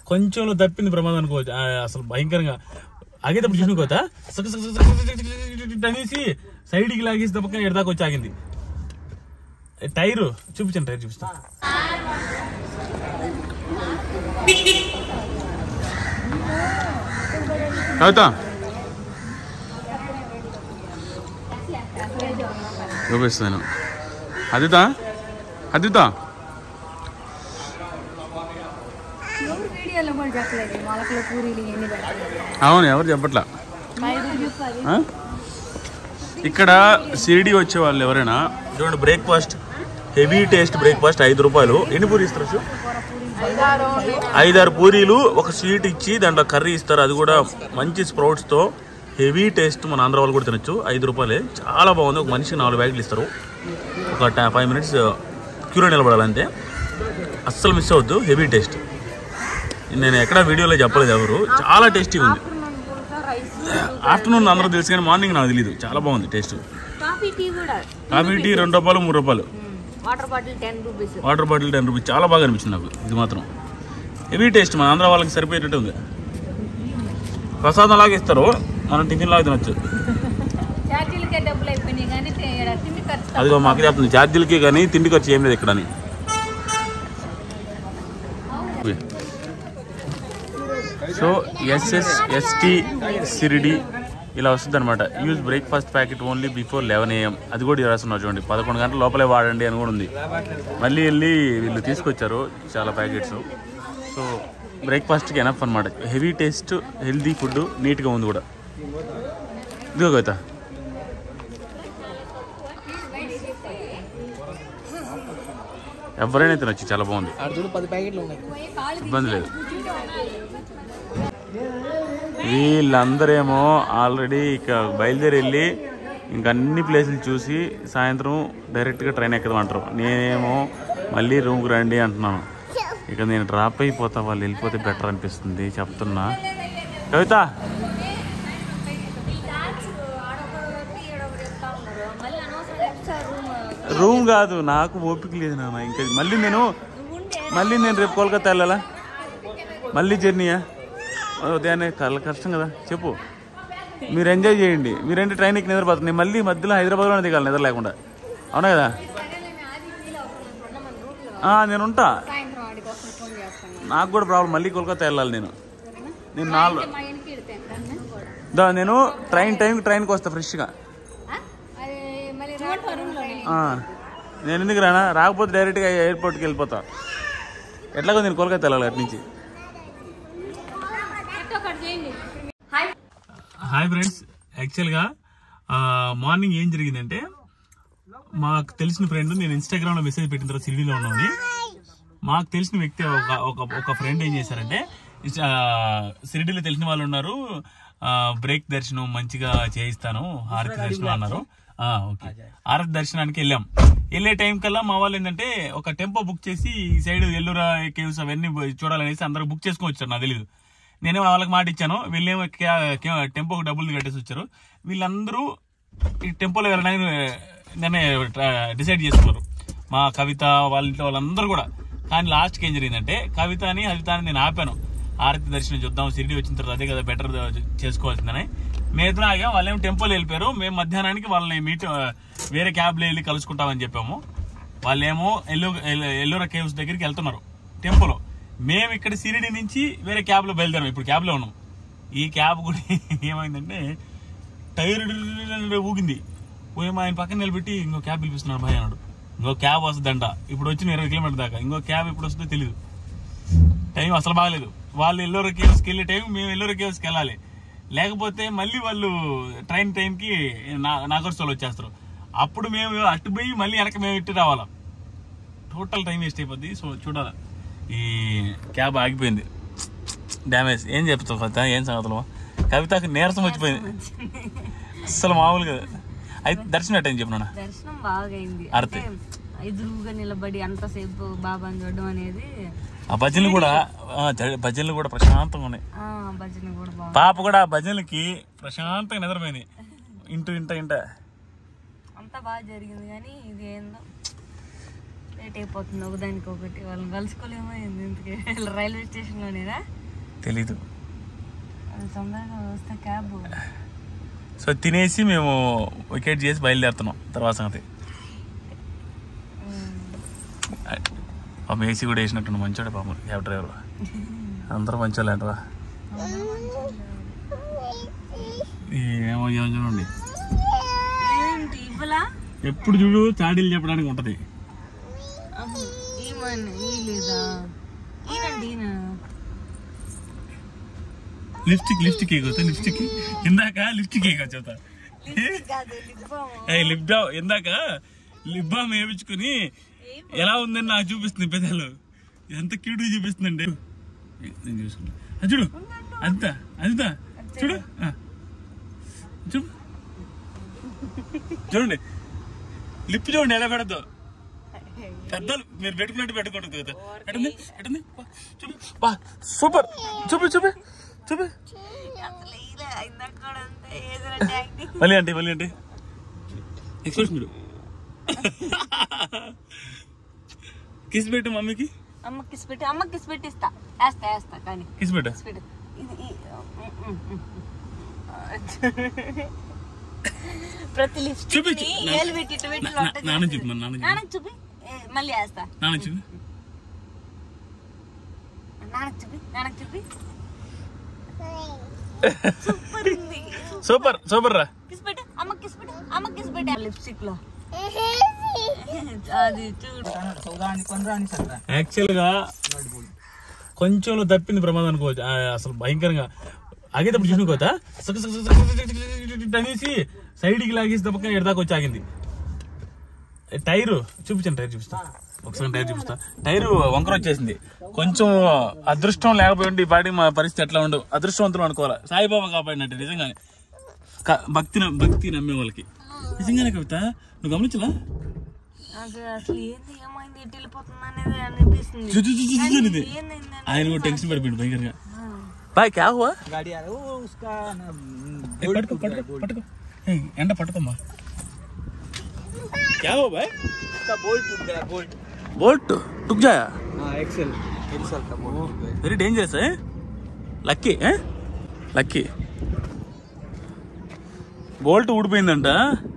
కొంచెంలో తప్పింది ప్రమాదం అనుకోవచ్చు ఆ, అసలు భయంకరంగా ఆగేటప్పుడు చూసిన కోత సక సక సక సక సక సక సక అనేసి సైడ్కి లాగేసి తప్పక ఎడదాకా వచ్చి ఆగింది టైరు చూపించండి టైర్ చూపిస్తా కవిత చూపిస్తాను అదితా అదితా ఎవరు వీడియోలో కూడా చెప్పలేదు మొలకలు పూరీలు ఇవన్నీ పెట్టలేదు అవును ఎవరు చెప్పట్లా ఆ? ఇక్కడ సిరిడి వచ్చే వాళ్ళు ఎవరైనా చూడండి బ్రేక్ఫాస్ట్ హెవీ టేస్ట్ బ్రేక్ఫాస్ట్ ఐదు రూపాయలు ఎన్ని పూరి ఇస్తారు అసలు? ఐదారు పూరీలు ఒక స్వీట్ ఇచ్చి దాంట్లో కర్రీ ఇస్తారు అది కూడా మంచి స్ప్రౌట్స్తో హెవీ టేస్ట్ మన ఆంధ్ర వాళ్ళు కూడా తినొచ్చు ఐదు రూపాయలే చాలా బాగుంది ఒక మనిషికి నాలుగు బ్యాగులు ఇస్తారు ఒక ఫైవ్ మినిట్స్ క్యూలో నిలబడాలి అంతే అస్సలు మిస్ అవ్వద్దు హెవీ టేస్ట్ నేను ఎక్కడ వీడియోలో చెప్పలేదు ఎవరు చాలా టేస్టీ ఉంది ఆఫ్టర్నూన్ అందరూ తెలుసు కానీ మార్నింగ్ నాకు తెలియదు చాలా బాగుంది టేస్ట్ కాఫీ టీ కూడా కాఫీ టీ రెండు రూపాయలు మూడు రూపాయలు water bottle ten rupees water bottle ten rupees చాలా బాగా అనిపించింది నాకు ఇది మాత్రం హెవీ టేస్ట్ మన ఆంధ్ర వాళ్ళకి సరిపోయేటట్టు ఉంది ప్రసాదం లాగా ఇస్తారు మనం టిఫిన్ లాగా తినొచ్చు ఛార్జీలకే డబ్బులు అయిపోయినాయి కానీ తే- ఈడ తిండి ఖర్చు అదిగో మాకు చెప్తుంది ఛార్జీలకి కానీ తిండికి వచ్చి ఏం లేదు ఇక్కడ అని సో ఎస్ఎస్ ఎస్టీ సిరిడి ఇలా వస్తుంది అనమాట use breakfast packet only before eleven AM అది కూడా రాస్తున్నారు చూడండి పదకొండు గంటల లోపలే వాడండి అని కూడా ఉంది మళ్ళీ వెళ్ళి వీళ్ళు తీసుకొచ్చారు చాలా ప్యాకెట్స్ సో బ్రేక్ఫాస్ట్కి ఎనఫ్ అనమాట హెవీ టేస్ట్ హెల్దీ ఫుడ్ నీట్గా ఉంది కూడా ఇదిగో కవిత ఎవరైనా తినొచ్చు చాలా బాగుంది ఆడ చూడు పది ప్యాకెట్లు ఉన్నాయి ఇబ్బంది లేదు వీళ్ళందరేమో ఆల్రెడీ ఇక బయలుదేరి వెళ్ళి ఇంక అన్ని ప్లేసులు చూసి సాయంత్రం డైరెక్ట్గా ట్రైన్ ఎక్కుదామంటారు నేనేమో మళ్ళీ రూమ్కి రండి అంటున్నాను ఇక నేను డ్రాప్ అయిపోతా వాళ్ళు వెళ్ళిపోతే బెటర్ అనిపిస్తుంది చెప్తున్నా కవిత మళ్ళీ అనవసరం ఎక్స్ట్రా రూమ్ రూమ్ కాదు నాకు ఓపిక లేదు నాన్న ఇంకా మళ్ళీ నేను మళ్ళీ నేను రేపు కోల్కతా వెళ్ళాలా మళ్ళీ జర్నీయా ఉదయాన్నే కళ్ళ కష్టం కదా చెప్పు మీరు ఎంజాయ్ చేయండి మీరంటే ట్రైన్కి నిద్రపోతుంది నేను మళ్ళీ మధ్యలో హైదరాబాద్లోనే దిగాలి నిద్ర లేకుండా అవునా కదా ఆ, నేను ఉంటా సాయంత్రం వాడికి వస్తుంది ఫోన్ చేస్తాను నాకు కూడా ప్రాబ్లం మళ్ళీ కోల్కతా వెళ్ళాలి నేను నేను నాలుగు మా ఇంటికి వెళ్తే దా నేను ట్రైన్ టైంకి ట్రైన్కి వస్తా ఫ్రెష్గా అది మళ్ళీ రూమ్లో ఆ, నేను ఎందుకు రానా రాకపోతే డైరెక్ట్గా ఎయిర్పోర్ట్కి వెళ్ళిపోతా ఎట్లాగో నేను కోల్కతా వెళ్ళాలి అటు నుంచి ఒకటి చేయండి హాయ్ హాయ్ ఫ్రెండ్స్ యాక్చువల్గా మార్నింగ్ ఏం జరిగిందంటే మాకు తెలిసిన ఫ్రెండ్ నేను ఇన్స్టాగ్రామ్లో మెసేజ్ పెట్టిన తర్వాత సిరిడీలో ఉన్నామని మాకు తెలిసిన వ్యక్తి ఒక ఒక ఒక ఫ్రెండ్ ఏం చేశారంటే ఆ, సిరిడీలో తెలిసిన వాళ్ళు ఉన్నారు ఆ, బ్రేక్ దర్శనం మంచిగా చేయిస్తాను హారతి దర్శనం అన్నారు ఆ, ఓకే హారతి దర్శనానికి వెళ్ళాం వెళ్ళే టైం కల్లా మా వాళ్ళు ఏంటంటే ఒక టెంపో బుక్ చేసి ఈ సైడ్ ఎల్లురా కేవ్స్ అవన్నీ చూడాలనేసి అందరూ బుక్ చేసుకొని వచ్చారు నాకు తెలియదు నేనే వాళ్ళకి మాట ఇచ్చాను వీళ్ళేమో టెంపోకి డబ్బులు కట్టేసి వచ్చారు వీళ్ళందరూ ఈ టెంపోలో వెళ్ళడానికి నేనే డిసైడ్ చేసుకున్నారు మా కవిత వాళ్ళ ఇంట్లో వాళ్ళందరూ కూడా కానీ లాస్ట్కి ఏం జరిగిందంటే కవితని హరితని నేను ఆపాను ఆరతి దర్శనం చూద్దాం సిరిడి వచ్చిన తర్వాత అదే కదా బెటర్ చేసుకోవాల్సిందని మేము ఆగాం వాళ్ళేమో టెంపోలో వెళ్ళిపోయారు మేము మధ్యాహ్నానికి వాళ్ళని మీట్ వేరే క్యాబ్లో వెళ్ళి కలుసుకుంటామని చెప్పాము వాళ్ళేమో ఎల్లో ఎల్లోరా కేవ్స్ దగ్గరికి వెళ్తున్నారు టెంపోలో మేము ఇక్కడ సిరిడి నుంచి వేరే క్యాబ్లో బయలుదేరాం ఇప్పుడు క్యాబ్లో ఉన్నాం ఈ క్యాబ్ కూడా ఏమైందంటే టైర్ ఊగింది పోయేమో ఆయన పక్కన నిలబెట్టి ఇంకో క్యాబ్ పిలిపిస్తున్నాడు భయ అన్నాడు ఇంకో క్యాబ్ వస్తుందంట ఇప్పుడు వచ్చిన ఇరవై కిలోమీటర్ దాకా ఇంకో క్యాబ్ ఎప్పుడు వస్తుందో తెలియదు టైం అసలు బాగలేదు వాళ్ళు ఎల్లోర కేవ్స్కి వెళ్ళే టైం మేము ఎల్లోర కేవ్స్కి వెళ్ళాలి లేకపోతే మళ్ళీ వాళ్ళు ట్రైన్ టైంకి నాగర్సోలు వచ్చేస్తారు అప్పుడు మేము అటు పోయి మళ్ళీ వెనక మేము ఇటు రావాలా టోటల్ టైం వేస్ట్ అయిపోద్ది సో చూడాలి ఈ క్యాబ్ ఆగిపోయింది డ్యామేజ్ ఏం చెప్తావు కవిత ఏం సంగతులు కవితకి నీరసం వచ్చిపోయింది అస్సలు మామూలుగా అయితే దర్శనం ఎట్టని చెప్పినా దర్శనం బాగా అయింది అర్థం. అంటే ఎదురుగా నిలబడి అంతసేపు బాబాని చూడడం అనేది ఆ భజనలు కూడా ఆ, జ- భజనలు కూడా ప్రశాంతంగా ఉన్నాయి ఆ భజన కూడా బాగుంది పాప కూడా ఆ భజనలకి ప్రశాంతంగా నిద్రపోయింది ఇంటూ ఇంట ఇంట అంతా బాగా జరిగింది కానీ ఇది ఏందో లేట్ అయిపోతుంది ఒకదానికి ఒకటి వాళ్ళని కలుసుకోలేమో ఏంది ఇంతకీ రైల్వే స్టేషన్లోనేనా తెలీదు అది తొందరగా వస్తే క్యాబ్ సో తినేసి మేము వికెట్ చేసి బయలుదేరుతున్నాం తర్వాత సంగతి పాపం ఏసీ కూడా వేసినట్టు మంచోడే పాపం క్యాబ్ డ్రైవర్ అందరూ మంచోళ్ళే అంటవా ఏమో ఏమో చూడండి ఏంటి ఇవ్వలా ఎప్పుడు చూడు చాడీలు చెప్పడానికి ఉంటది ఈమన్ ఈ లేదా ఈనండి ఈయన లిప్స్టిక్ లిప్స్టిక్ ఏకొస్తా లిప్స్టిక్ ఇందాక లిప్స్టిక్ ఏకొచ్చా కాదు లిప్పాము ఏ లిప్ బామ్ ఇందాక లిప్ బామ్ వేయించుకుని ఎలా ఉందని నాకు చూపిస్తుంది పెద్దలు ఎంత క్యూట్ చూపిస్తుందండి నేను చూసుకున్నా అది చూడు అంత అంత చూడు ఆ. చూడు చూడండి లిప్ చూడండి ఎలా పెడద్దు పెద్దలు మీరు పెట్టుకున్నట్టు పెట్టుకుంటుంది కదా పెట్టండి పెట్టండి బా, చూపి బా సూపర్ చూపి చూపి చూపి అసలు ఇలా ఇందాక కూడా అంతే ఏదైనా యాక్టింగ్ మళ్ళీ అంటే మళ్ళీ అంటే ఎక్స్ప్రెషన్ చూడు కిస్ పెట్టు మమ్మీకి అమ్మ కిస్ పెట్టి అమ్మ కిస్ పెట్టి ఇస్తా వేస్తా వేస్తా కానీ కిస్ పెట్టు కిస్ పెట్టు ఇది ఈ- ఉమ్, ఉమ్, ఉమ్. ప్రతి లిప్స్టిక్ చూపించు. నా- ఏలు పెట్టి ఇటు పెట్టి నా- లొట్ట నాన్న చేస్తుంది. చూపి, నాన్న చూపి. నాన్నకి చూపి ఏ, మళ్ళీ వేస్తా నాన్న చూపి నాన్నకి చూపి నాన్నకి చూపి సూపర్ ఉంది సూపర్ సూపర్ రా కిస్ పెట్టు అమ్మ కిస్ పెట్టు అమ్మ కిస్ పెట్టు లిప్స్టిక్ లో అది చూడు యాక్చువల్ గా కొంచెం తప్పింది ప్రమాదం అనుకోవచ్చు ఆ, అసలు భయంకరంగా ఆగేటప్పుడు చూసుకోవచ్చా అనేసి సైడ్ కి లాగేసి తప్పక ఎడదాకా వచ్చి ఆగింది టైరు చూపించండి టైర్ చూపిస్తా ఒకసారి టైర్ చూపిస్తా టైరు వంకర వచ్చేసింది కొంచెం అదృష్టం లేకపోయి ఉంటే ఈ పాటికి మా పరిస్థితి ఎట్లా ఉండు అదృష్టవంతులు అనుకోవాలి సాయిబాబా కాపాడినట్టు నిజంగానే క- భక్తి న- భక్తి నమ్మే వాళ్ళకి నిజంగానే కవిత నువ్వు గమనించలా నాకు అసలు ఏంది ఏమైంది ఎటు వెళ్ళిపోతుంది అనేది అనిపిస్తుంది చూ, చూ, చూ, చూ, చూ అనేది. ఏంది ఆయన కూడా టెన్షన్ పడిపోయింది భయంకరంగా బాయ్ క్యా హువా गाड़ी आ रहा है वो उसका ना ఏ, పట్టుకో పట్టుకో పట్టుకో ఏ, ఎండ పట్టుకోమ్మా क्या हुआ भाई उसका बोल्ट टूट गया बोल्ट बोल्ट टूट जाया हाँ एक्सेल एक्सेल का बोल्ट टूट गया వెరీ డేంజరస్ है లక్కీ లక్కీ బోల్ట్ ఊడిపోయిందంట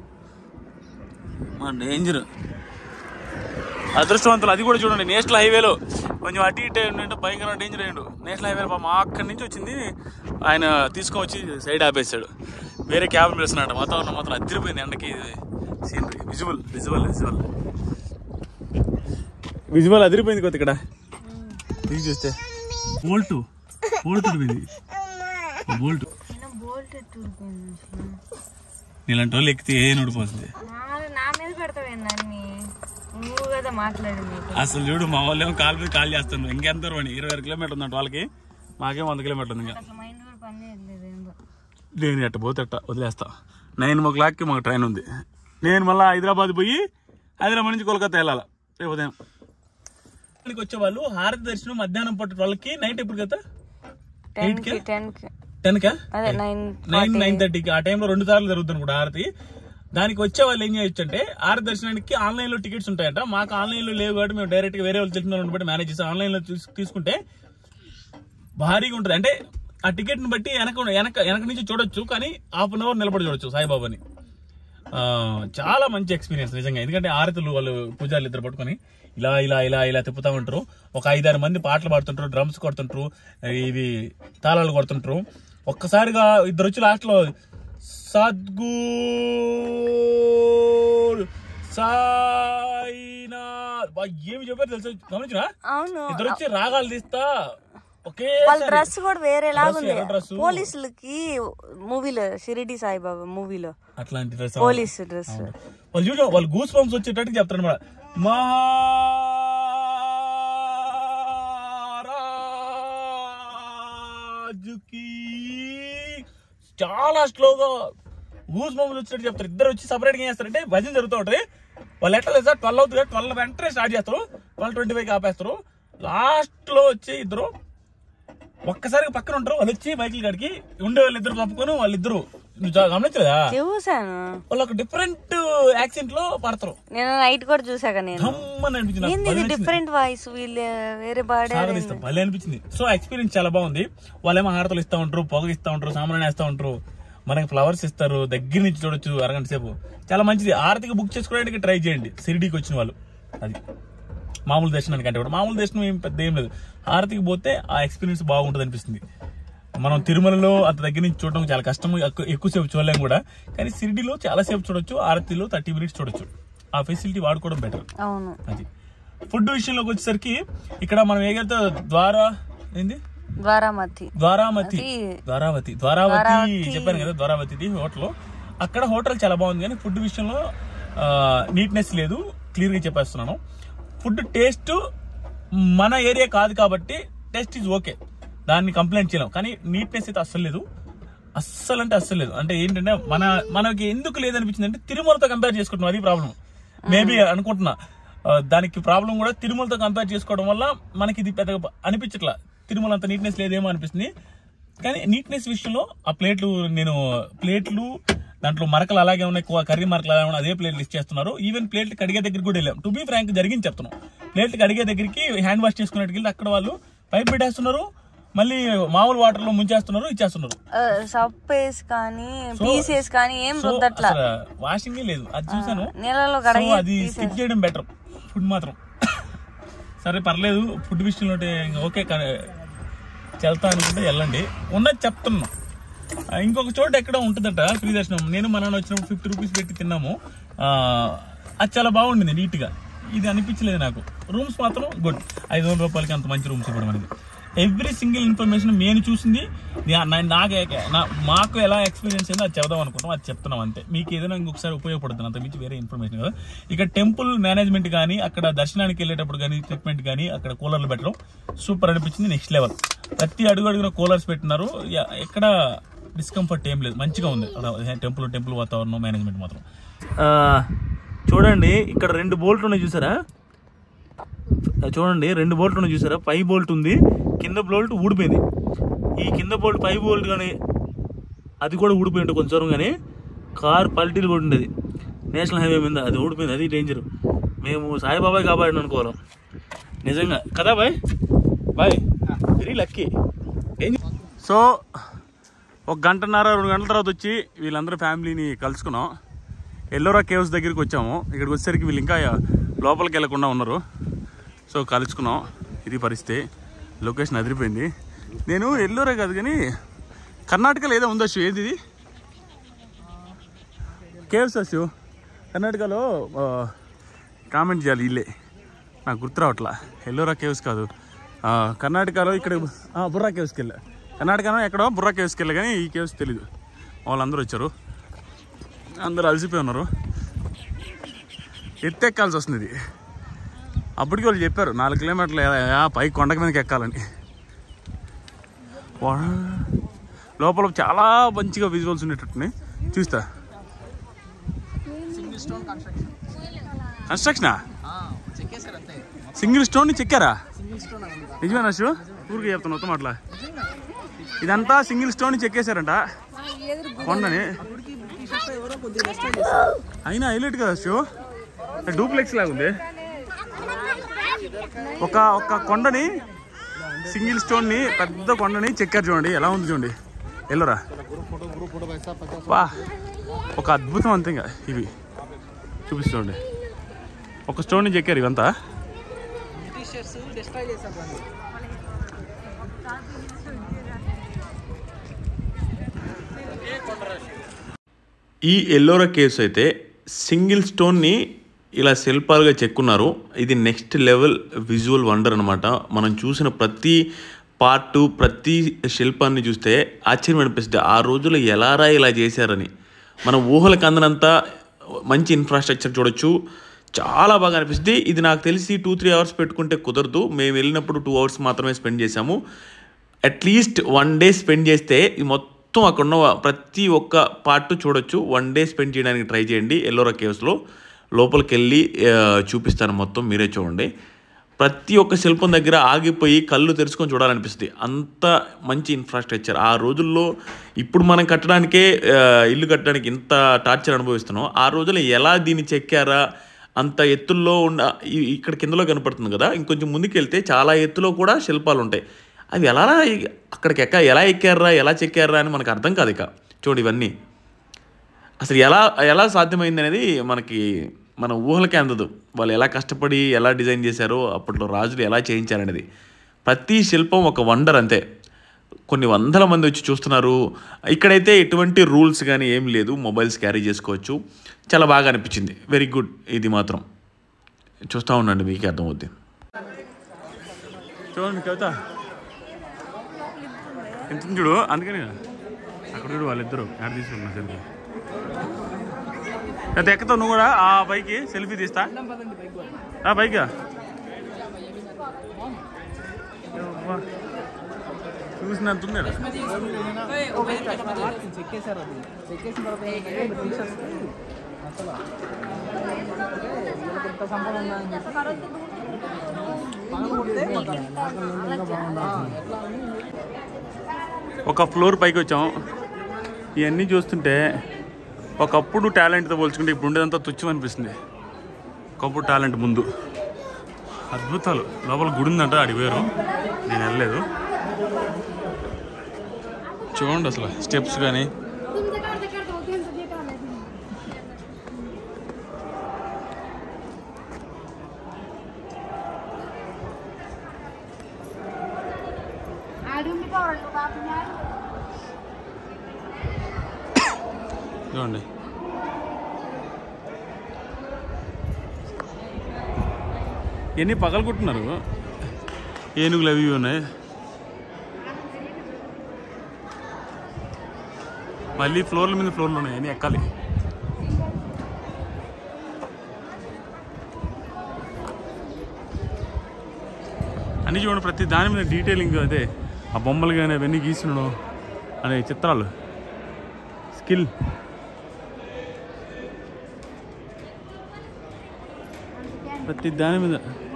మా డేంజర్ అదృష్టవంతులు అది కూడా చూడండి నేషనల్ హైవేలో కొంచెం అటు ఇటు ఏంటంటే భయంకరమైన డేంజర్ అయ్యాడు నేషనల్ హైవేలో మా అక్కడి నుంచి వచ్చింది ఆయన తీసుకొని వచ్చి సైడ్ ఆపేసాడు వేరే క్యాబ్ పిలుస్తున్నాడు వాతావరణం మాత్రం అదిరిపోయింది ఎండకి scenery visual visual visual visual అదిరిపోయింది కొత్త ఇక్కడ ఇది చూస్తే బోల్ట్ బోల్ట్ ఊడిపోయింది బోల్ట్ బోల్ట్ ఎట్టుడిపోయింది అసలు ఇలాంటి వాళ్ళు ఎక్కితే ఏ ఊడిపోతుంది నా నా మీద పెడతావేంది అన్ని నువ్వు కదా మాట్లాడింది అసలు చూడు మా వాళ్ళు ఏమో కాలు మీద కాల్ చేస్తాను ఇంకెంత దూరం అని ఇరవై ఆరు కిలోమీటర్ ఉందంట వాళ్ళకి మాకేం వంద కిలోమీటర్లు ఉంది ఇంకా అసలు మైండ్ కూడా పని చేయట్లేదు ఏందో నేను ఎట్ట పోతే ఎట్ట వదిలేస్తా నైన్ ఓ క్లాక్కి మాకు ట్రైన్ ఉంది నేను మళ్ళీ హైదరాబాద్ పోయి హైదరాబాద్ నుంచి కోల్కతా వెళ్ళాలి రేపు ఉదయం ఇక్కడికి వచ్చే వాళ్ళు హారతి దర్శనం మధ్యాహ్నం పట్టు వాళ్ళకి నైట్ ఎప్పుడు కదా టెన్ కి టెన్ కి టెన్ కా అదే నైన్ నైన్ నైన్ థర్టీకి ఆ టైంలో రెండు సార్లు జరుగుతుంది కూడా హారతి దానికి వచ్చే వాళ్ళు ఏం చేయొచ్చు అంటే హారతి దర్శనానికి ఆన్లైన్ లో టికెట్స్ ఉంటాయంట మాకు ఆన్లైన్ లో లేవు కాబట్టి మేము డైరెక్ట్ గా వేరే వాళ్ళు తెలిసిన వాళ్ళని బట్టి మేనేజ్ చేస్తాం ఆన్లైన్ లో తీసు- తీసుకుంటే భారీగా ఉంటుంది అంటే ఆ టికెట్ ని బట్టి వెనక వెనక వెనక నుంచి చూడొచ్చు కానీ హాఫ్ అన్ అవర్ నిలబడి చూడొచ్చు సాయిబాబాని ఆ, చాలా మంచి ఎక్స్పీరియన్స్ నిజంగా ఎందుకంటే ఆరతులు వాళ్ళు పూజారులు ఇద్దరు పట్టుకొని ఇలా ఇలా ఇలా ఇలా తిప్పుతా ఉంటారు ఒక ఐదారు మంది పాటలు పాడుతుంటారు డ్రమ్స్ కొడుతుంటారు ఇవి తాళాలు కొడుతుంటారు ఒక్కసారిగా ఇద్దరు వచ్చి లాస్ట్ లో సద్గూర్ సాయినాథ్ బా, ఏమి చెప్పారు తెలుసా గమనించరా అవును ఇద్దరు వచ్చి రాగాలు తీస్తా ఒకే వాళ్ళ డ్రెస్ కూడా వేరేలాగా Dress, ఉంది ఎర్ర dress. పోలీసులకి మూవీలో షిరిడి సాయిబాబా మూవీలో అట్లాంటి డ్రెస్ పోలీస్ డ్రెస్ వాళ్ళు చూడ వాళ్ళు గూస్ బంప్స్ వచ్చేటట్టు చెప్తారు అనమాట మహారాజుకి చాలా స్లోగా గూస్ బంప్స్ వచ్చేటట్టు చెప్తారు ఇద్దరు వచ్చి సపరేట్ గా చేస్తారంటే భజన జరుగుతూ ఉంటది వాళ్ళు ఎట్లా తెలుసా ట్వెల్వ్ అవుతుంది ట్వెల్వ్ వెంటనే స్టార్ట్ చేస్తారు ట్వెల్వ్ ట్వంటీ ఫైవ్ ఆపేస్తారు లాస్ట్ లో వచ్చి ఇద్దరు ఒక్కసారిగా పక్కన ఉంటారు వాళ్ళు వచ్చి బైకుల కాడికి ఉండే వాళ్ళు ఇద్దరు తప్పుకొని వాళ్ళిద్దరు నువ్వు చా- గమనించలేదా చూసాను వాళ్ళు ఒక డిఫరెంట్ యాక్సెంట్ లో పాడతారు నేను నైట్ కూడా చూసాక నేను ధమ్మని అనిపించింది నాకు. ఏంది భలే ఇది నచ్చింది. డిఫరెంట్ వాయిస్ వీళ్ళు వేరే పాడారు సాగదీస్తాం భలే అనిపించింది సో ఎక్స్పీరియన్స్ చాలా బాగుంది వాళ్ళేమో హారతలు ఇస్తా ఉంటారు పొగ ఇస్తా ఉంటారు సామాన్ వేస్తా ఉంటారు మనకి ఫ్లవర్స్ ఇస్తారు దగ్గర నుంచి చూడొచ్చు అరగంట సేపు చాలా మంచిది ఆరతికి బుక్ చేసుకోవడానికి ట్రై చేయండి సిరిడీకి వచ్చిన వాళ్ళు అది మామూలు దర్శనానికి అంటే కూడా మామూలు దర్శనం ఏం పెద్ద ఏం లేదు హారతికి పోతే ఆ ఎక్స్పీరియన్స్ బాగుంటుంది అనిపిస్తుంది మనం తిరుమలలో అంత దగ్గర నుంచి చూడడం చాలా కష్టం ఎక్కు- ఎక్కువసేపు చూడలేం కూడా కానీ సిరిడీలో చాలా సేపు చూడొచ్చు ఆరతిలో థర్టీ మినిట్స్ చూడొచ్చు ఆ ఫెసిలిటీ వాడుకోవడం బెటర్ అవును అది ఫుడ్ విషయంలోకి వచ్చేసరికి ఇక్కడ మనం ఏదైతే ద్వారా ఏంది ద్వారామతి ద్వారామతి అది- ద్వారావతి ద్వారావతి ద్వారావతి. చెప్పాను కదా ద్వారావతిది హోటల్ అక్కడ హోటల్ చాలా బాగుంది కానీ ఫుడ్ విషయంలో నీట్నెస్ లేదు క్లియర్ గా చెప్పేస్తున్నాను ఫుడ్ టేస్ట్ మన ఏరియా కాదు కాబట్టి టేస్ట్ ఈజ్ ఓకే దాన్ని కంప్లైంట్ చేయలేం కానీ నీట్నెస్ అయితే అస్సలు లేదు అస్సలు అంటే అస్సలు లేదు అంటే ఏంటంటే మన మనకి ఎందుకు లేదనిపించింది అంటే తిరుమలతో కంపేర్ చేసుకుంటున్నాం అది ప్రాబ్లం మేబీ అనుకుంటున్నా ఆ, దానికి ప్రాబ్లం కూడా తిరుమలతో కంపేర్ చేసుకోవడం వల్ల మనకి ఇది పెద్దగా అనిపించట్లా తిరుమల అంత నీట్నెస్ లేదేమో అనిపిస్తుంది కానీ నీట్నెస్ విషయంలో ఆ ప్లేట్లు నేను ప్లేట్లు దాంట్లో మరకలు అలాగే ఉన్నాయి కూ- కర్రీ మరకలు అలాగే ఉన్నాయి అదే ప్లేట్లు ఇచ్చేస్తున్నారు ఈవెన్ ప్లేట్లు కడిగే దగ్గరికి కూడా వెళ్ళాం టు బీ ఫ్రాంక్ జరిగింది చెప్తున్నాం ప్లేట్లు కడిగే దగ్గరికి హ్యాండ్ వాష్ చేసుకున్నట్టుకి వెళ్ళి అక్కడ వాళ్ళు పైప్ పెట్టేస్తున్నారు మళ్ళీ మామూలు వాటర్ లో ముంచేస్తున్నారు ఇచ్చేస్తున్నారు సప్పేస్ కానీ పీసెస్ కానీ ఏం రుద్దట్లా వాషింగ్ లేదు అది చూసాను నీళ్ళలో సో కడిగి అది స్కిప్ చేయడం బెటర్ ఫుడ్ మాత్రం సరే పర్లేదు ఫుడ్ విషయంలో ఉంటే ఇంకా ఓకే క- వెళ్తా అనుకుంటే వెళ్ళండి ఉన్నది చెప్తున్నా ఆ, ఇంకొక చోట ఎక్కడ ఉంటుందట ఫ్రీ దర్శనం నేను మన నాన్న వచ్చినప్పుడు ఫిఫ్టీ రూపీస్ పెట్టి తిన్నాము ఆ, అది చాలా బాగుండింది నీట్గా ఇది అనిపించలేదు నాకు రూమ్స్ మాత్రం గుడ్ ఐదు వందల రూపాయలకి అంత మంచి రూమ్స్ ఇవ్వడం అనేది ఎవ్రీ సింగిల్ ఇన్ఫర్మేషన్ నేను చూసింది నా- నా- నాకు నా- మాకు ఎలా ఎక్స్పీరియన్స్ అయిందో అది చెప్దాం అనుకుంటాం అది చెప్తున్నాం అంతే మీకు ఏదైనా ఇంకొకసారి ఉపయోగపడుతుంది అంత మించి వేరే ఇన్ఫర్మేషన్ కదా ఇక టెంపుల్ మేనేజ్మెంట్ కానీ అక్కడ దర్శనానికి వెళ్ళేటప్పుడు కానీ ట్రీట్మెంట్ కానీ అక్కడ కూలర్లు పెట్టడం సూపర్ అనిపించింది నెక్స్ట్ లెవెల్ ప్రతి అడుగు అడుగున కూలర్స్ పెట్టినారు యా- ఎక్కడ డిస్కంఫర్ట్ ఏం లేదు మంచిగా ఉంది టెంపుల్ టెంపుల్ వాతావరణం మేనేజ్మెంట్ మాత్రం చూడండి ఇక్కడ రెండు బోల్ట్లు ఉన్నాయి చూసారా చూడండి రెండు బోల్ట్లు ఉన్నాయి చూసారా పై బోల్ట్ ఉంది కింద బోల్ట్ ఊడిపోయింది ఈ కింద బోల్ట్ పై బోల్ట్ కానీ అది కూడా ఊడిపోయి ఉంటుంది కొంచెం దూరం కానీ కార్ పల్టీలు కూడా ఉండేది నేషనల్ హైవే మీద అది ఊడిపోయింది అది డేంజర్ మేము సాయిబాబాయ్ కాపాడిన అనుకోవాలి నిజంగా కదా bye bye very lucky so ఒక గంటన్నర రెండు గంటల తర్వాత వచ్చి వీళ్ళందరూ ఫ్యామిలీని కలుసుకున్నాం ఎల్లోరా కేవ్స్ దగ్గరికి వచ్చాము ఇక్కడికి వచ్చేసరికి వీళ్ళు ఇంకా లోపలికి వెళ్లకుండా ఉన్నారు సో కలుసుకున్నాం ఇది పరిస్థితి లొకేషన్ అదిరిపోయింది నేను ఎల్లోరా కాదు కానీ కర్ణాటకలో ఏదో ఉందో షో ఏది ఇది కేవ్స్ అశు కర్ణాటకలో ఆ, కామెంట్ చేయాలి వీళ్ళే నాకు గుర్తు రావట్లా ఎల్లోరా కేవ్స్ కాదు ఆ, కర్ణాటకలో ఇక్కడ ఆ, బుర్రా కేవ్స్కి వెళ్ళా కర్ణాటకలో ఎక్కడో బుర్రా కేవ్స్కి వెళ్ళా కానీ ఈ కేవ్స్ తెలీదు వాళ్ళందరూ వచ్చారు అందరూ అలసిపోయి ఉన్నారు ఎత్తెక్కాల్సి వస్తుంది ఇది అప్పటికి వాళ్ళు చెప్పారు నాలుగు కిలోమీటర్లు ఏ- ఆ పై కొండ మీదకి ఎక్కాలని వా- లోపల చాలా మంచిగా విజువల్స్ ఉండేటట్టున్నాయి చూస్తా కన్స్ట్రక్షనా సింగిల్ స్టోన్ చెక్కారా నిజమేనా షూ ఊరికి చెప్తాను మొత్తం అట్లా ఇదంతా సింగిల్ స్టోన్ చెక్కేశారంట కొండని అయినా హైలైట్ కదా షూ డూప్లెక్స్ లాగా ఉంది ఒక ఒక కొండని సింగిల్ స్టోన్ ని పెద్ద కొండని చెక్కారు చూడండి ఎలా ఉంది చూడండి ఎల్లరా వా ఒక అద్భుతం అంతే ఇంకా ఇవి చూపిస్తుండే ఒక స్టోన్ ని చెక్కారు ఇవంతా బ్రిటిషర్స్ డిస్ట్రాయ్ చేశారు ఈ ఎల్లోరా కేవ్స్ అయితే సింగిల్ స్టోన్ని ఇలా శిల్పాలుగా చెక్కున్నారు ఇది నెక్స్ట్ లెవెల్ విజువల్ వండర్ అనమాట మనం చూసిన ప్రతి పార్ట్ ప్రతి శిల్పాన్ని చూస్తే ఆశ్చర్యం అనిపిస్తుంది ఆ రోజుల్లో ఎలారా ఇలా చేశారని మన ఊహలకు అందనంత మంచి ఇన్ఫ్రాస్ట్రక్చర్ చూడొచ్చు చాలా బాగా అనిపిస్తుంది ఇది నాకు తెలిసి టూ త్రీ అవర్స్ పెట్టుకుంటే కుదరదు మేము వెళ్ళినప్పుడు టూ అవర్స్ మాత్రమే స్పెండ్ చేశాము అట్లీస్ట్ వన్ డే స్పెండ్ చేస్తే ఈ మొత్తం అక్కడ ఉన్న ప్రతి ఒక్క పార్ట్ చూడొచ్చు వన్ డే స్పెండ్ చేయడానికి ట్రై చేయండి ఎల్లోరా కేవ్స్లో లోపలికి వెళ్ళి ఆ, చూపిస్తాను మొత్తం మీరే చూడండి ప్రతి ఒక్క శిల్పం దగ్గర ఆగిపోయి కళ్ళు తెరుచుకొని చూడాలనిపిస్తుంది అంత మంచి ఇన్ఫ్రాస్ట్రక్చర్ ఆ రోజుల్లో ఇప్పుడు మనం కట్టడానికే ఆ, ఇల్లు కట్టడానికి ఇంత టార్చర్ అనుభవిస్తున్నాం ఆ రోజుల్లో ఎలా దీన్ని చెక్కారా అంత ఎత్తుల్లో ఉన్న ఈ- ఇక్కడ కిందలో కనపడుతుంది కదా ఇంకొంచెం ముందుకు వెళ్తే చాలా ఎత్తులో కూడా శిల్పాలు ఉంటాయి అవి ఎలా అక్కడికి ఎక్క ఎలా ఎక్కారా ఎలా చెక్కారా అని మనకు అర్థం కాదు ఇక చూడు ఇవన్నీ అసలు ఎలా ఎలా సాధ్యమైంది అనేది మనకి మన ఊహలకే అందదు వాళ్ళు ఎలా కష్టపడి ఎలా డిజైన్ చేశారో అప్పట్లో రాజులు ఎలా చేయించారనేది ప్రతి శిల్పం ఒక వండర్ అంతే కొన్ని వందల మంది వచ్చి చూస్తున్నారు ఇక్కడైతే ఎటువంటి రూల్స్ కానీ ఏం లేదు మొబైల్స్ క్యారీ చేసుకోవచ్చు చాలా బాగా అనిపించింది వెరీ గుడ్ ఇది మాత్రం చూస్తూ ఉండండి మీకే అర్థమవుద్ది చూడండి కవిత ఎంత ఉంది చూడు అందుకని అక్కడ చూడు వాళ్ళిద్దరు యాడ్ తీసుకున్నా సెల్ఫీ కవిత ఎక్కుతావు నువ్వు కూడా ఆ పైకి సెల్ఫీ తీస్తా ఆ పైగా చూసినంత ఉంది ఈడ. చెక్కేశారు అది చెక్కేసిన తర్వాత ఏంటంటే టీషర్ట్స్ అసలు వీళ్ళకి ఎంత సంపద ఉందా అని చెప్పి పగలగొడితే మాకు ఆ, ఎట్లా అని ఒక ఫ్లోర్ పైకి వచ్చాం ఇవన్నీ చూస్తుంటే ఒకప్పుడు టాలెంట్తో పోల్చుకుంటే ఇప్పుడు ఉండేదంతా తుచ్చం అనిపిస్తుంది ఒకప్పుడు టాలెంట్ ముందు అద్భుతాలు లోపల గుడి ఉందంట ఆడి వేరు నేను వెళ్ళలేదు చూడండి అసలు స్టెప్స్ కానీ చూడండి ఎన్ని పగలగొట్టున్నారు ఏనుగులు అవి ఇవి ఉన్నాయి మళ్ళీ ఫ్లోర్ల మీద ఫ్లోర్లు ఉన్నాయి అన్నీ ఎక్కాలి అన్నీ చూడండి ప్రతి దాని మీద డీటెయిలింగ్ అదే ఆ బొమ్మలు కానీ అవన్నీ గీసినడం అనే చిత్రాలు స్కిల్ ప్రతి దాని మీద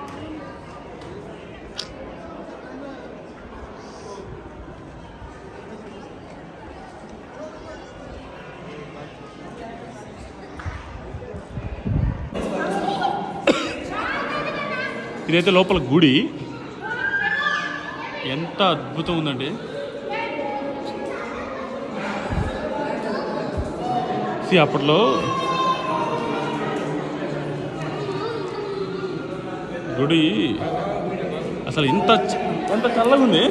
ఇదైతే లోపల గుడి ఎంత అద్భుతం ఉందండి See, అప్పట్లో గుడి అసలు ఇంత చ- ఎంత చల్లగా ఉంది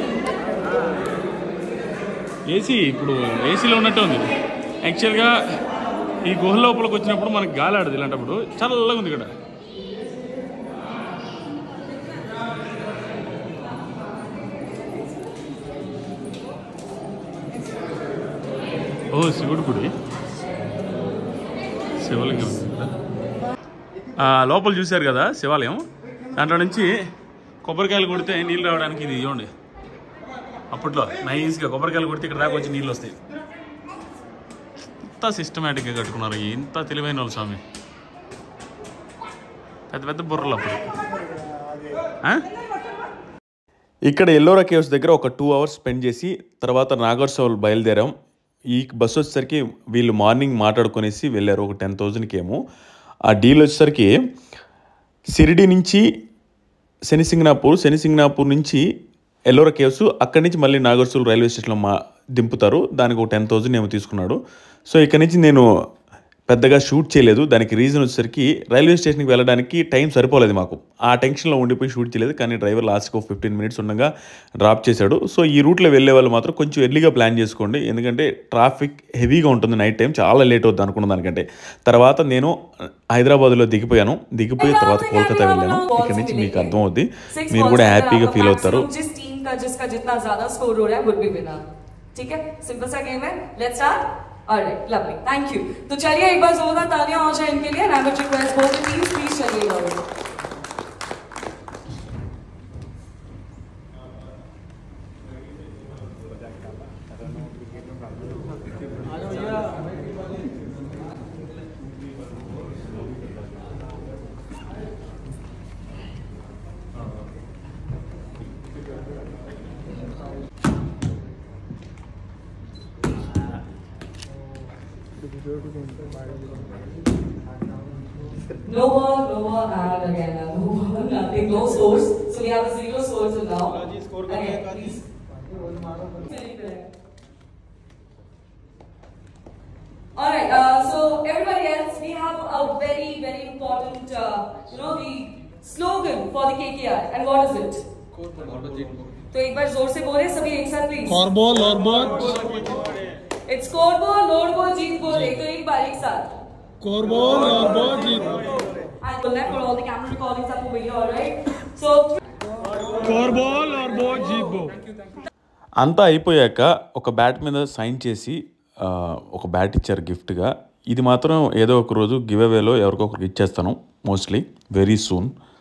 ఏసీ ఇప్పుడు ఏసీలో ఉన్నట్టే ఉంది యాక్చువల్గా ఈ గుహ లోపలికి వచ్చినప్పుడు మనకి గాలి ఆడదు ఇలాంటప్పుడు చల్లగా ఉంది ఇక్కడ ఓ శివుడు గుడి శివలింగం ఉంది ఇక్కడ. ఆ, లోపల చూశారు కదా శివాలయం దాంట్లో నుంచి కొబ్బరికాయలు కొడితే నీళ్ళు రావడానికి ఇది ఇవ్వండి అప్పట్లో నైస్గా కొబ్బరికాయలు కొడితే ఇక్కడ దాకా వచ్చి నీళ్ళు వస్తాయి ఇంత సిస్టమేటిక్గా కట్టుకున్నారు ఇంత తెలివైన వాళ్ళు స్వామి పెద్ద పెద్ద బుర్రలు అప్పుడు ఆ? ఇక్కడ ఎల్లోరా కేవ్స్ దగ్గర ఒక టూ అవర్స్ స్పెండ్ చేసి తర్వాత నాగర్సోల్ బయలుదేరాం ఈ బస్సు వచ్చేసరికి వీళ్ళు మార్నింగ్ మాట్లాడుకునేసి వెళ్ళారు ఒక టెన్ థౌజండ్కి ఏమో ఆ డీల్ వచ్చేసరికి సిరిడి నుంచి శనిసింగ్నాపూర్ శనిసింగ్నాపూర్ నుంచి ఎల్లోరా కేవ్స్ అక్కడి నుంచి మళ్ళీ నాగర్సోల్ రైల్వే స్టేషన్లో మా దింపుతారు దానికి ఒక టెన్ థౌజండ్ ఏమో తీసుకున్నాడు సో ఇక్కడ నుంచి నేను పెద్దగా షూట్ చేయలేదు దానికి రీజన్ వచ్చేసరికి రైల్వే స్టేషన్కి వెళ్ళడానికి టైం సరిపోలేదు మాకు ఆ టెన్షన్లో ఉండిపోయి షూట్ చేయలేదు కానీ డ్రైవర్ లాస్ట్కి ఒక ఫిఫ్టీన్ మినిట్స్ ఉండగా డ్రాప్ చేశాడు సో ఈ రూట్లో వెళ్ళే వాళ్ళు మాత్రం కొంచెం ఎర్లీగా ప్లాన్ చేసుకోండి ఎందుకంటే ట్రాఫిక్ హెవీగా ఉంటుంది నైట్ టైం చాలా లేట్ అవుతుంది అనుకున్న దానికంటే తర్వాత నేను హైదరాబాద్లో దిగిపోయాను దిగిపోయి తర్వాత కోల్కతా వెళ్ళాను ఇక్కడ నుంచి మీకు అర్థం అవుద్ది మీరు కూడా హ్యాపీగా ఫీల్ అవుతారు जिस टीम का जिसका जितना ज्यादा स्कोर हो रहा है वुड बी विनर ठीक है सिंपल सा गेम है let's start alright lovely thank you तो चलिए एक बार जोरदार तालियां हो जाए इनके लिए and request both teams please चलिए Gaurav No ball, no ball, and again, uh, no ball, nothing, no scores. So we have a zero scores till now. Again, please. Very correct. Alright, uh, so everybody else, we have a very, very important, uh, you know, the slogan for the KKR. And what is it? तो एक बार जोर से बोले सभी एक साथ please Scoreboard, Lordboard, it's score ball load ball जीत ball एक तो एक बार एक साथ scoreboard, Lordboard, Jeet And we'll left for all the camera recordings up over here, right? So Scoreboard, Lordboard, जीत बो అంతా అయిపోయాక ఒక బ్యాట్ మీద సైన్ చేసి ఆ, ఒక బ్యాట్ ఇచ్చారు గిఫ్ట్గా ఇది మాత్రం ఏదో ఒక రోజు గివ్ అవేలో ఎవరికొకరికి ఇచ్చేస్తాను మోస్ట్లీ వెరీ సూన్